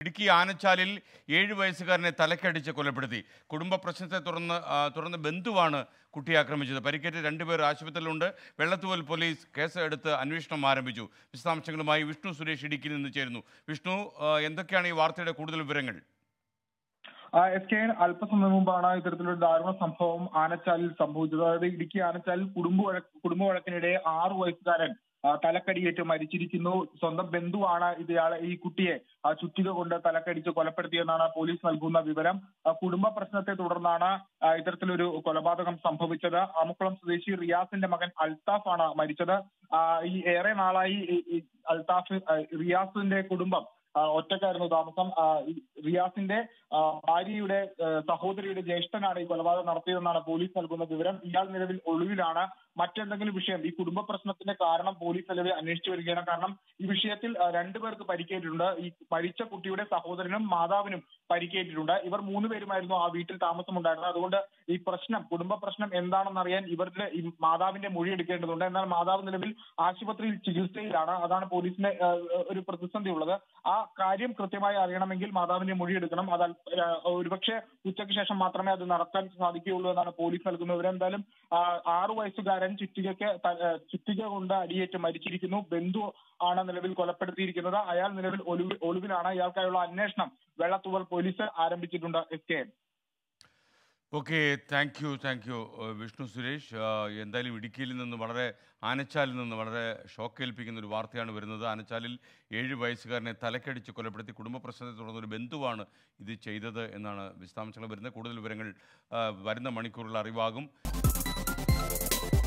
ഇടുക്കി ആനച്ചാലിൽ ഏഴ് വയസ്സുകാരനെ തലക്കടിച്ച് കൊലപ്പെടുത്തി കുടുംബ പ്രശ്നത്തെ തുടർന്ന് ആ, തുടർന്ന് ബന്ധുവാണ് കുട്ടിയെ ആക്രമിച്ചത് പരിക്കേറ്റ് രണ്ടുപേർ ആശുപത്രിയിലുണ്ട് വെള്ളത്തൂവൽ പോലീസ് കേസ് എടുത്ത് അന്വേഷണം ആരംഭിച്ചു വിശദാംശങ്ങളുമായി വിഷ്ണു സുരേഷ് ഇടുക്കിയിൽ നിന്ന് ചേരുന്നു വിഷ്ണു ആ, എന്തൊക്കെയാണ് ഈ വാർത്തയുടെ കൂടുതൽ വിവരങ്ങൾ ആ, എസ് കെ അല്പസമയം മുമ്പാണ് ഇത്തരത്തിലൊരു ദാരുണ സംഭവം ആനച്ചാലിൽ സംഭവിച്ചത് അതായത് ഇടുക്കി ആനച്ചാലിൽ കുടുംബ വഴക്ക് കുടുംബ വഴക്കിനിടെ ആറു വയസ്സുകാരൻ ആ, തലക്കടിയേറ്റ് മരിച്ചിരിക്കുന്നു സ്വന്തം ബന്ധുവാണ് ഇയാളെ ഈ കുട്ടിയെ ആ, ചുറ്റിക കൊണ്ട് തലക്കടിച്ച് കൊലപ്പെടുത്തിയെന്നാണ് പോലീസ് നൽകുന്ന വിവരം ആ, കുടുംബ പ്രശ്നത്തെ തുടർന്നാണ് ആ, ഇത്തരത്തിലൊരു കൊലപാതകം സംഭവിച്ചത് ആമുക്കുളം സ്വദേശി റിയാസിന്റെ മകൻ അൽത്താഫ് ആണ് മരിച്ചത് ആ, ഈ ഏറെ നാളായി ഈ- ഈ അൽത്താഫ് ആ, റിയാസിന്റെ കുടുംബം ആ, ഒറ്റക്കായിരുന്നു താമസം ആ, ഈ റിയാസിന്റെ ആ, ഭാര്യയുടെ ആ, സഹോദരിയുടെ ജ്യേഷ്ഠനാണ് ഈ കൊലപാതകം നടത്തിയതെന്നാണ് പോലീസ് നൽകുന്ന വിവരം ഇയാൾ നിലവിൽ ഒളിവിലാണ് മറ്റെന്തെങ്കിലും വിഷയം ഈ കുടുംബ പ്രശ്നത്തിന്റെ കാരണം പോലീസ് നിലവിൽ അന്വേഷിച്ചു വരികയാണ് കാരണം ഈ വിഷയത്തിൽ ആ, രണ്ടുപേർക്ക് പരിക്കേറ്റിട്ടുണ്ട് ഈ മരിച്ച കുട്ടിയുടെ സഹോദരനും മാതാവിനും പരിക്കേറ്റിട്ടുണ്ട് ഇവർ മൂന്നുപേരുമായിരുന്നു ആ വീട്ടിൽ താമസമുണ്ടായിരുന്നത് അതുകൊണ്ട് ഈ പ്രശ്നം കുടുംബ പ്രശ്നം എന്താണെന്ന് അറിയാൻ ഇവരുടെ ഈ മാതാവിന്റെ മൊഴി എടുക്കേണ്ടതുണ്ട് എന്നാൽ മാതാവ് നിലവിൽ ആശുപത്രിയിൽ ചികിത്സയിലാണ് അതാണ് പോലീസിന് ആ, ഒരു പ്രതിസന്ധി ഉള്ളത് ആ കാര്യം കൃത്യമായി അറിയണമെങ്കിൽ മാതാവിന്റെ മൊഴി എടുക്കണം അത് അൽ- ആ, ഒരുപക്ഷെ ഉച്ചയ്ക്ക് ശേഷം മാത്രമേ അത് നടത്താൻ സാധിക്കുകയുള്ളൂ എന്നാണ് പോലീസ് നൽകുന്ന വിവരം എന്തായാലും ആ, ആറു വയസ്സുകാരൻ ചുറ്റികയ്ക്ക് ത- ആ, ചുറ്റിക കൊണ്ട് അടിയേറ്റ് മരിച്ചിരിക്കുന്നു ബന്ധു ആണ് നിലവിൽ കൊലപ്പെടുത്തിയിരിക്കുന്നത് അയാൾ നിലവിൽ ഒളിവിൽ ഒളിവിലാണ് ഇയാൾക്കായുള്ള അന്വേഷണം വെള്ളത്തൂവൽ പോലീസ് ആരംഭിച്ചിട്ടുണ്ട് S K okay thank you thank you Vishnu Suresh ആ, എന്തായാലും ഇടുക്കിയിൽ നിന്ന് വളരെ ആനച്ചാലിൽ നിന്ന് വളരെ ഷോക്കേൽപ്പിക്കുന്ന ഒരു വാർത്തയാണ് വരുന്നത് ആനച്ചാലിൽ ഏഴ് വയസ്സുകാരനെ തലക്കടിച്ച് കൊലപ്പെടുത്തി കുടുംബ പ്രശ്നത്തെ തുടർന്ന് ഒരു ബന്ധുവാണ് ഇത് ചെയ്തത് എന്നാണ് വിശദാംശങ്ങൾ വരുന്നത് കൂടുതൽ വിവരങ്ങൾ ആ, വരുന്ന മണിക്കൂറിൽ അറിവാകും